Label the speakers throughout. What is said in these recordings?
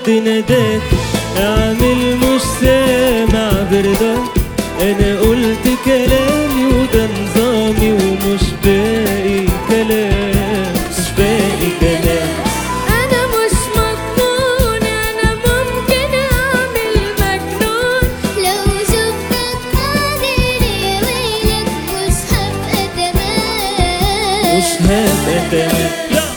Speaker 1: حد ناداك اعمل مش سامع برضاك انا قلت كلامي وده نظامي ومش باقي كلام مش باقي كلام
Speaker 2: أنا مش مضمون أنا ممكن أعمل مجنون
Speaker 3: لو شفتك قادر يا ويلك مش هبقى تمام
Speaker 1: مش هبقى تمام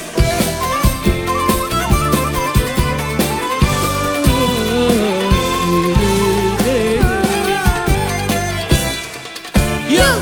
Speaker 1: يلا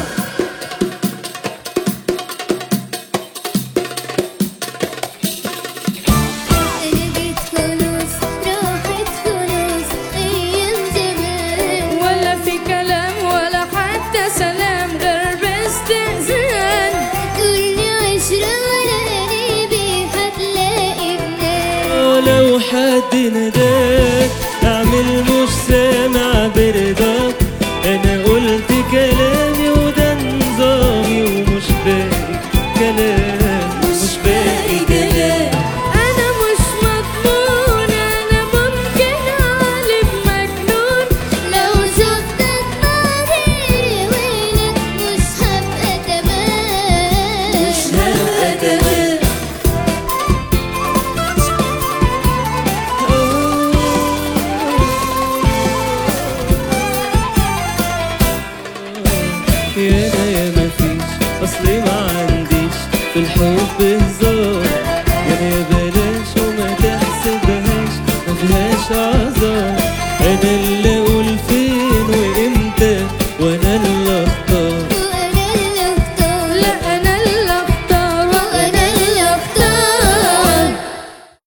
Speaker 3: أنا جيت خلاص راحت خلاص أيام زمان
Speaker 2: ولا في كلام ولا حتى سلام غير باستئذان
Speaker 3: كل عشرة ولا قريبي هتلاقي بنات
Speaker 1: لو حد ناداك اعمل مش سامع برضاك انا قلت كلامي وده نظامي ومش باقي كلام مش باقي كلام
Speaker 2: أنا مش مضمون أنا ممكن أقلب مجنون
Speaker 3: لو شفتك قادر يا ويلك مش هبقى تمام
Speaker 1: مش هبقى تمام يا انا يا مفيش اصلي ما عنديش في الحب